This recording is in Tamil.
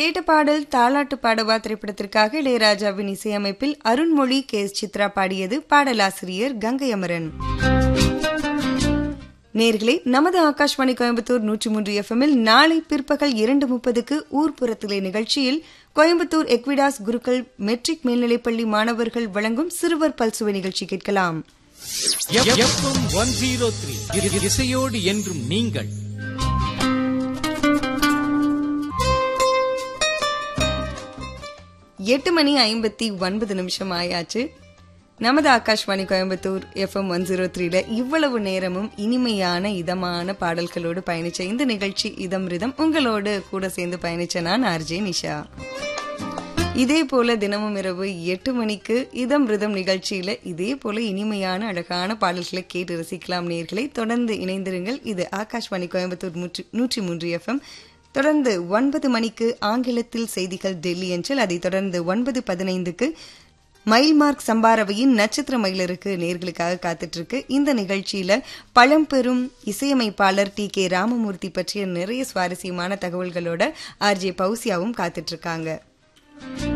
கேட்ட பாடல் தாலாட்டு பாடவா திரைப்படத்திற்காக இளையராஜாவின் இசையமைப்பில் அருண்மொழி கே எஸ் சித்ரா பாடியது பாடலாசிரியர் கங்கை அமரன் நேர்களே நமது ஆகாஷ்வாணி கோயம்புத்தூர் நூற்றி மூன்று எஃப்எம்மில் நாளை பிற்பகல் இரண்டு முப்பதுக்கு ஊர்ப்புறத்திலே நிகழ்ச்சியில் கோயம்புத்தூர் எக்விடாஸ் குருக்கள் மெட்ரிக் மேல்நிலைப்பள்ளி மாணவர்கள் வழங்கும் சிறுவர் பல்சுவை நிகழ்ச்சி கேட்கலாம் எஃப்எம் ஒன் ஜீரோ த்ரீ இசையோடு என்றும் நீங்கள் எட்டு மணி ஐம்பத்தி ஒன்பது நிமிஷம் ஆயாச்சு நமது Akashvani Coimbatore F M one zero த்ரீல இவ்வளவு நேரமும் இனிமையான இதமான பாடல்களோடு பயணிச்ச இந்த நிகழ்ச்சி இதம் ரிதம் உங்களோடு கூட சேர்ந்து பயணிச்ச நான் ஆர்ஜே நிஷா இதே போல தினமும் இரவு எட்டு மணிக்கு இதம் ரிதம் நிகழ்ச்சியில இதே போல இனிமையான அழகான பாடல்களை கேட்டு ரசிக்கலாம் நேர்களை தொடர்ந்து இணைந்திருங்கள் இது ஆகாஷ்வாணி கோயம்புத்தூர் நூற்றி- நூற்றி மூன்று எஃப்எம் தொடர்ந்து ஒன்பது மணிக்கு ஆங்கிலத்தில் செய்திகள் டெல்லி என்றால் அதைத் தொடர்ந்து ஒன்பது பதினைந்துக்கு மைல்மார்க் சம்பாரவையின் நட்சத்திர மயிலருக்கு நேர்களுக்காக காத்துட்டு இருக்கு இந்த நிகழ்ச்சியில பழம்பெரும் இசையமைப்பாளர் டி கே ராமமூர்த்தி பற்றிய நிறைய சுவாரஸ்யமான தகவல்களோட ஆர்ஜே பௌசியாவும் காத்துட்டு இருக்காங்க